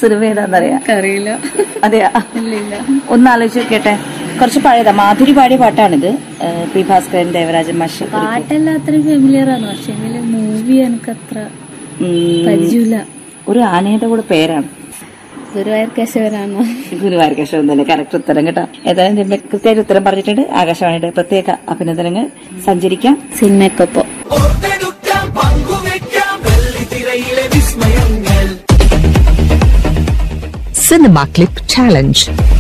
Cinema ഏതാന്നറിയാ അറിയില്ല അതെയാ ഇല്ല ഒന്ന് ആലോചിച്ച് നോക്കട്ടെ കുറച്ച് പഴയതാ മാധുരി പാടിയ പാട്ടാണിത് ഏഹ് പി ഭാസ്കരൻ ദേവരാജൻ മാഷ് പാട്ടെല്ലാം അത്രയും ഫെമിലിയർ ആണ് പക്ഷെ മൂവി എനിക്ക് അത്ര ഉം, പരിചയമില്ല ഒരു ആനയുടെ കൂടെ പേരാണ് ഗുരുവായൂർ കേശവനാണോ ഗുരുവായൂർ കേശവൻ തന്നെ കറക്റ്റ് ഉത്തരം കേട്ടോ ഏതായാലും രമ്യ കൃത്യമായിട്ട് ഉത്തരം പറഞ്ഞിട്ടുണ്ട് ആകാശവാണിയുടെ പ്രത്യേക അഭിനന്ദനങ്ങൾ സഞ്ചരിക്കാം സിനിമക്കൊപ്പം ഓർത്തെടുക്കാം പങ്കുവെക്കാം വെള്ളിത്തിരയിലെ വിസ്മയങ്ങൾ Cinema Clip Challenge.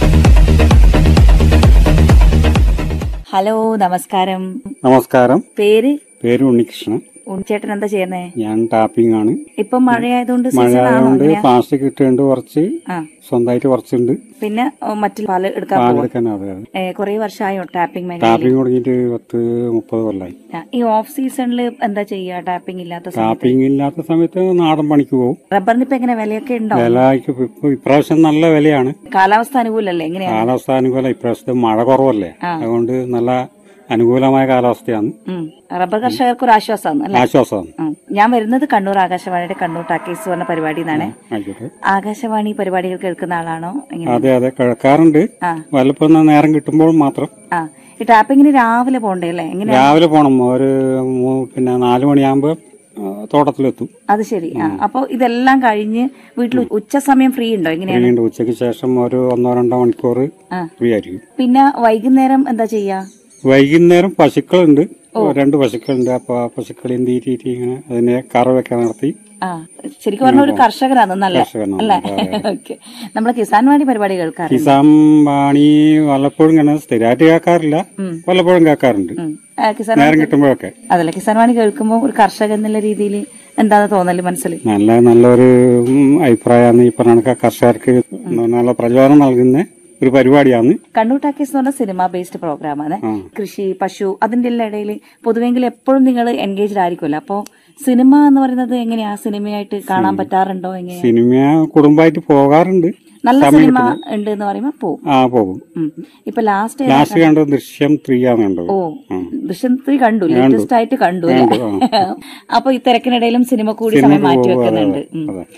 ഹലോ നമസ്കാരം നമസ്കാരം പേര് പേര് ഉണ്ണികൃഷ്ണൻ ഉണ്ണിച്ചേട്ടൻ എന്താ ചെയ്യുന്നേ ഞാൻ ടാപ്പിംഗ് ആണ് ഇപ്പൊ മഴയായതുകൊണ്ട് മഴ സീസൺ ആണോ ആയതുകൊണ്ട് എങ്ങനെയാ? പ്ലാസ്റ്റിക് ഇട്ടുണ്ട് കുറച്ച് ആ സ്വന്തമായിട്ട് കുറച്ചുണ്ട് പിന്നെ ഓ, മറ്റു പാല് എടുക്കാൻ പോവാ പാലെടുക്കാൻ അതെ അതെ കുറെ വർഷമായോ ടാപ്പിംഗ് മേഖലയിൽ ടാപ്പിംഗ് തുടങ്ങിയിട്ട് പത്ത് മുപ്പത് കൊല്ലായി ആ, ഈ ഓഫ് സീസണിൽ എന്താ ചെയ്യാ ടാപ്പിംഗ് ഇല്ലാത്ത സമയത്ത് ടാപ്പിംഗ് ഇല്ലാത്ത സമയത്ത് നാടൻ പണിക്ക് പോകും റബ്ബറിന് ഇപ്പൊ എങ്ങനെ വിലയൊക്കെ ഉണ്ടോ വിലയ്ക്ക് ഇപ്പൊ- ഇപ്പൊ ഇപ്രാവശ്യം നല്ല വിലയാണ് കാലാവസ്ഥ അനുകൂലല്ലേ എങ്ങനെയാ കാലാവസ്ഥ അനുകൂലം ഇപ്രാവശ്യത്തെ മഴ കുറവല്ലേ ആ. അതുകൊണ്ട് നല്ല അനുകൂലമായ കാലാവസ്ഥയാണ് ഉം. റബ്ബർ കർഷകർക്ക് ഒരു ആശ്വാസമാണ് അല്ലെ ആശ്വാസമാണ് ഉം. ഞാൻ വരുന്നത് കണ്ണൂർ ആകാശവാണിയുടെ കണ്ണൂർ ടാക്കീസ് പറഞ്ഞ പരിപാടി നിന്നാണ് ആയിക്കോട്ടെ ആകാശവാണി പരിപാടികൾ കേൾക്കുന്ന ആളാണോ എങ്ങനെ അതെ അതെ കേൾക്കാറുണ്ട് ആ. വല്ലപ്പോഴും നേരം കിട്ടുമ്പോൾ മാത്രം ആ ഈ ടാപ്പിങ്ങിന് രാവിലെ പോണ്ടേ അല്ലേ എങ്ങനെയാ രാവിലെ പോണം ഒരു മൂ- പിന്നെ നാലു മണിയാകുമ്പോ ആ, തോട്ടത്തിലെത്തും അത് ശരി ആ അപ്പൊ ഇതെല്ലാം കഴിഞ്ഞ് വീട്ടിൽ ഉച്ച സമയം ഫ്രീ ഉണ്ടോ എങ്ങനെയാണ് വീണ്ടും ഉച്ചയ്ക്ക് ശേഷം ഒരു ഒന്നോ രണ്ടോ മണിക്കൂർ ആ. ഫ്രീ ആയിരിക്കും പിന്നെ വൈകുന്നേരം എന്താ ചെയ്യാ വൈകുന്നേരം പശുക്കളുണ്ട് രണ്ട് പശുക്കളുണ്ട് അപ്പൊ ആ പശുക്കളെയും തീറ്റിയിട്ട് ഇങ്ങനെ അതിനെ കറവൊക്കെ നടത്തി ആ ശരിക്കും പറഞ്ഞ ഒരു കർഷകരാണ് നല്ല കർഷകനാണ്, അല്ലേ അതെ, ഓക്കെ നമ്മളെ കിസാൻ വാണി പരിപാടി കേൾക്കാറുണ്ട് കിസാൻ വാണി വല്ലപ്പോഴും ഇങ്ങനെ സ്ഥിരമായിട്ട് കേൾക്കാറില്ല വല്ലപ്പോഴും കേൾക്കാറുണ്ട് ഉം. ആ, കിസാൻ നേരം കിട്ടുമ്പോഴൊക്കെ അതല്ല കിസാൻ വാണി കേൾക്കുമ്പോൾ ഒരു കർഷകൻ എന്നുള്ള രീതിയിൽ എന്താന്ന് തോന്നല് മനസ്സിൽ നല്ല നല്ലൊരു ഉം, അഭിപ്രായമാണ് ഈ പറഞ്ഞ കണക്ക് കർഷകർക്ക് നല്ല പ്രചോദനം നൽകുന്ന ഒരു പരിപാടിയാണ് കണ്ണൂർ ടാക്കീസ് എന്ന് പറഞ്ഞ സിനിമ ബേസ്ഡ് പ്രോഗ്രാമാണ് ആ. കൃഷി പശു അതിന്റെ എല്ലാം ഇടയിൽ പൊതുവെങ്കിൽ എപ്പോഴും നിങ്ങൾ എൻഗേജ്ഡ് ആയിരിക്കുമല്ലോ അപ്പോ സിനിമ എന്ന് പറയുന്നത് എങ്ങനെയാ സിനിമയായിട്ട് കാണാൻ പറ്റാറുണ്ടോ എങ്ങനെയാ സിനിമ കുടുംബമായിട്ട് പോകാറുണ്ട് നല്ല സമയം സിനിമ കിട്ടുമ്പോൾ. ഉണ്ട് എന്ന് പറയുമ്പോ പോവും ആ പോകും ഉം. ഇപ്പൊ ലാസ്റ്റ് ലാസ്റ്റ് കണ്ടത് ദൃശ്യം ത്രീ ആണ് കണ്ടത് ഓ ദൃശ്യം ത്രീ കണ്ടു കണ്ടു. ലേറ്റസ്റ്റ് ആയിട്ട് കണ്ടു അല്ലേ കണ്ടു, അപ്പൊ ഈ തിരക്കിനിടയിലും സിനിമ കൂടി സിനിമ സമയം മാറ്റി പോകും, അതെ, വെക്കുന്നുണ്ട് അതെ, ഉം. അതെ.